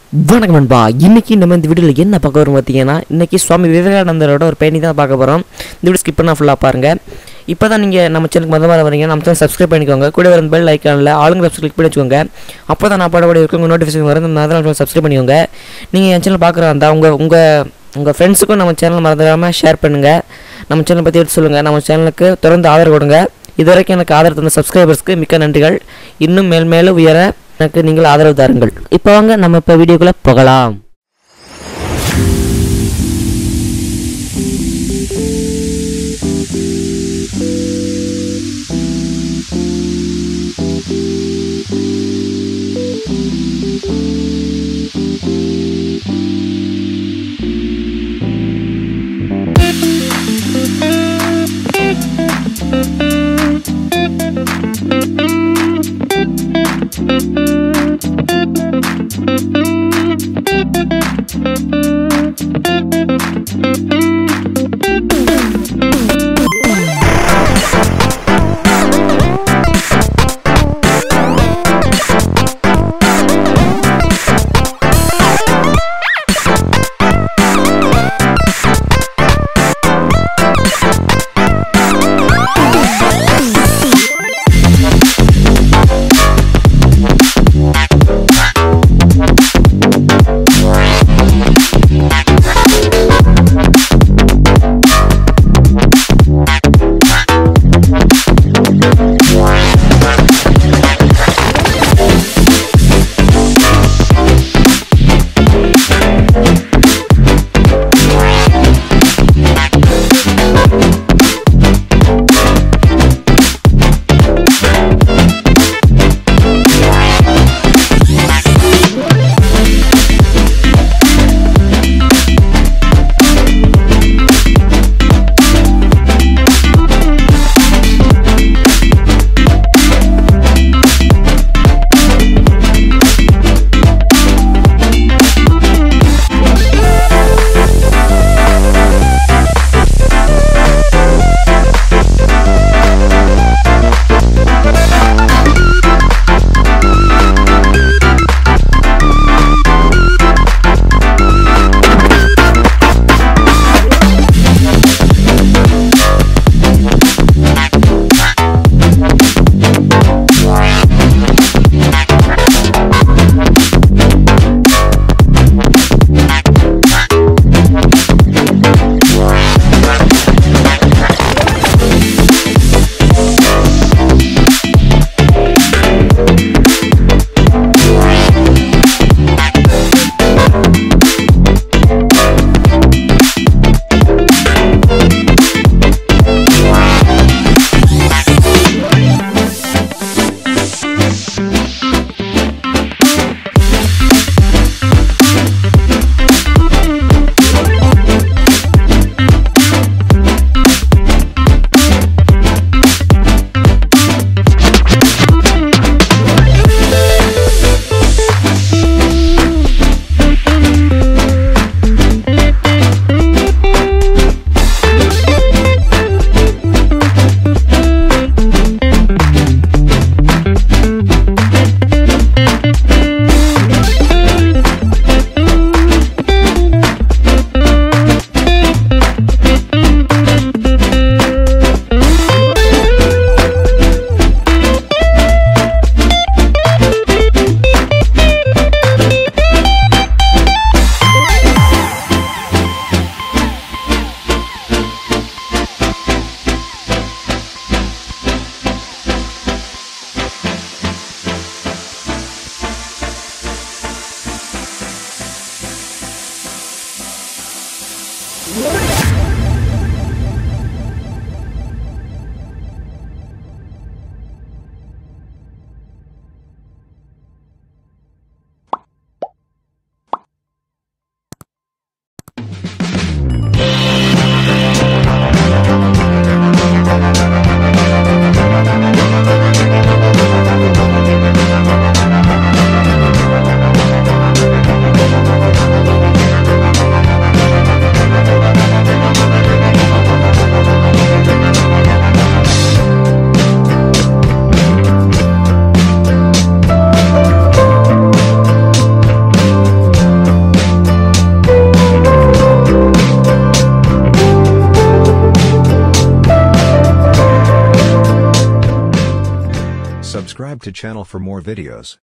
வணக்கம் நண்பா இன்னைக்கு நம்ம இந்த வீடியோவில் என்ன பார்க்க வரோம் பார்த்தீங்கன்னா இன்னைக்கு சுவாமி விவேகானந்தரோட ஒரு பேணி தான் பார்க்க போகிறோம் இந்த வீடியோ ஸ்கிப் பண்ணால் ஃபுல்லாக பாருங்கள் இப்போ தான் நீங்கள் நம்ம சேனலுக்கு மொதல் மாதிரி வரீங்க நம்ம சேனல் சப்ஸ்கிரைப் பண்ணிக்கோங்க கூட வர பெல் ஐக்கானில் ஆளுங்க சப்ஸ்கிரைப் கிளிக் பண்ணி வச்சுக்கோங்க அப்போ தான் நான் பாடப்படி இருக்க உங்கள் நோட்டிஃபிகேஷன் வரும் நான் அதனால் சப்ஸ்கிரைப் பண்ணிக்கோங்க நீங்கள் என் சேனல் பார்க்குறா இருந்தால் உங்கள் உங்கள் உங்கள் ஃப்ரெண்ட்ஸுக்கும் நம்ம சேனல் மறந்துடாமல் ஷேர் பண்ணுங்கள் நம்ம சேனலை பற்றி எடுத்து சொல்லுங்கள் நம்ம சேனலுக்கு தொடர்ந்து ஆதரவு கொடுங்க இது வரைக்கும் எனக்கு ஆதரவு தந்த சப்ஸ்கிரைபர்ஸ்க்கு மிக்க நன்றிகள் இன்னும் மேல் மேலும் உயர எனக்கு நீங்கள் ஆதரவு தாருங்கள் இப்போ வாங்க நம்ம இப்போ வீடியோக்குள்ளே போகலாம் subscribe to channel for more videos.